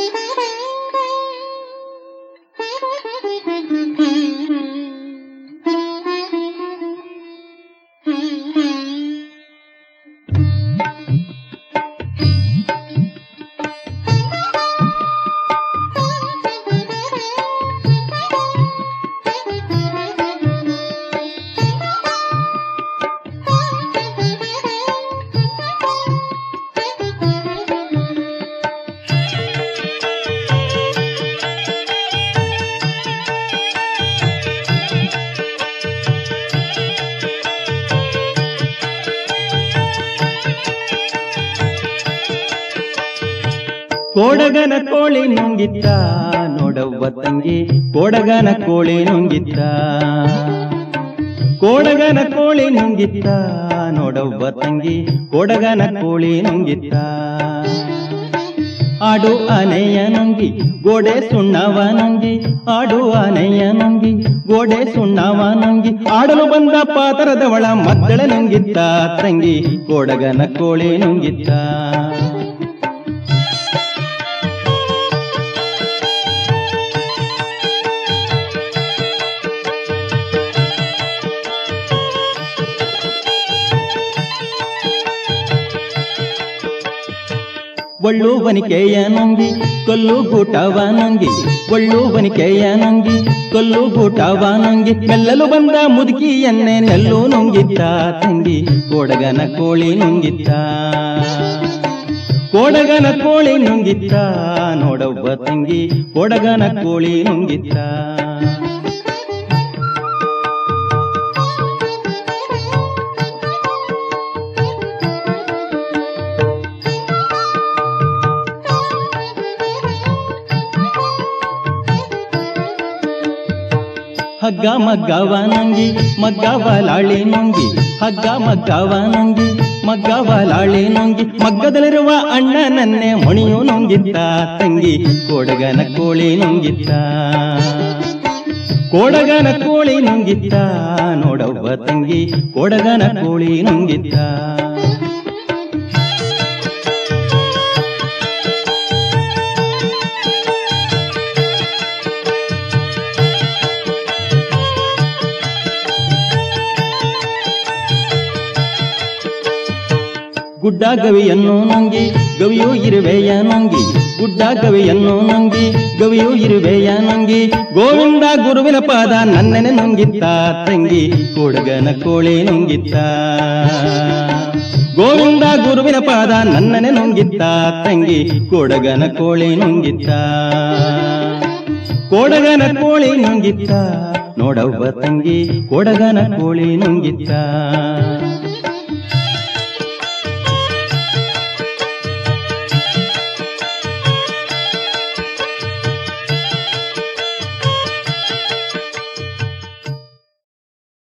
ಕೋಡಗನ ಕೋಳಿ ನುಂಗಿತ್ತ ನೋಡವ್ವ ತಂಗಿ ಕೋಡಗನ ಕೋಳಿ ನುಂಗಿತ್ತ ಕೋಡಗನ ಕೋಳಿ ನುಂಗಿತ್ತ ನೋಡವ್ವ ತಂಗಿ ಕೋಡಗನ ಕೋಳಿ ನುಂಗಿತ್ತ ಆಡು ಆನೆಯ ನುಂಗಿ ಗೋಡೆ ಸುಣ್ಣವ ನುಂಗಿ ಆಡು ಆನೆಯ ನುಂಗಿ ಗೋಡೆ ಸುಣ್ಣವ ನುಂಗಿ ಆಡಲು ಬಂದ ಪಾತರದವಳ ಮದ್ದಳ ನುಂಗಿತ್ತ ತಂಗಿ ಕೋಡಗನ ಕೋಳಿ ನುಂಗಿತ್ತ ಒಳ್ಳು ಬನಿಕೆಯ ನುಂಗಿ ಕೊಲ್ಲು ಗೂಟವ ನುಂಗಿ ಒಳ್ಳು ಬನಿಕೆಯ ನುಂಗಿ ಕೊಲ್ಲು ಗೂಟವ ನುಂಗಿ ಮೆಲ್ಲಲು ಬಂದ ಮುದುಕಿಯನ್ನೇ ನೆಲ್ಲು ನುಂಗಿದ್ದ ತಂಗಿ ಕೋಡಗನ ಕೋಳಿ ನುಂಗಿದ್ದ ಕೋಡಗನ ಕೋಳಿ ನುಂಗಿದ್ದ ನೋಡವ್ವ ತಂಗಿ ಕೋಡಗನ ಕೋಳಿ ನುಂಗಿದ್ದ ಹಗ್ಗ ಮಗ್ಗವ ನಂಗಿ ಮಗ್ಗವ ಲಾಳಿ ನುಂಗಿ ಹಗ್ಗ ಮಗ್ಗವ ನಂಗಿ ಮಗ್ಗವ ಲಾಳಿ ನುಂಗಿ ಮಗ್ಗದಲ್ಲಿರುವ ಅಣ್ಣನನ್ನೇ ಮಣಿಯು ನುಂಗಿದ್ದ ತಂಗಿ ಕೋಡಗನ ಕೋಳಿ ನುಂಗಿದ್ದ ಕೋಡಗನ ಕೋಳಿ ನುಂಗಿದ್ದ ನೋಡವ್ವ ತಂಗಿ ಕೋಡಗನ ಕೋಳಿ ನುಂಗಿದ್ದ ಗುಡ್ಡ ಗವಿಯನ್ನು ನುಂಗಿ ಗವಿಯು ಇರುವೆಯ ನುಂಗಿ ಗುಡ್ಡ ಗವಿಯನ್ನು ನುಂಗಿ ಗವಿಯು ಇರುವೆಯ ನುಂಗಿ ಗೋವಿಂದ ಗುರುವಿನ ಪಾದ ನನ್ನೆನೆ ನುಂಗಿತ್ತ ತಂಗಿ ಕೋಡಗನ ಕೋಳಿ ನುಂಗಿತ್ತ ಗೋವಿಂದ ಗುರುವಿನ ಪಾದ ನನ್ನನೆ ನುಂಗಿತ್ತ ತಂಗಿ ಕೋಡಗನ ಕೋಳಿ ನುಂಗಿತ್ತ ಕೋಡಗನ ಕೋಳಿ ನುಂಗಿತ್ತ ನೋಡವ್ವ ತಂಗಿ ಕೋಡಗನ ಕೋಳಿ ನುಂಗಿತ್ತ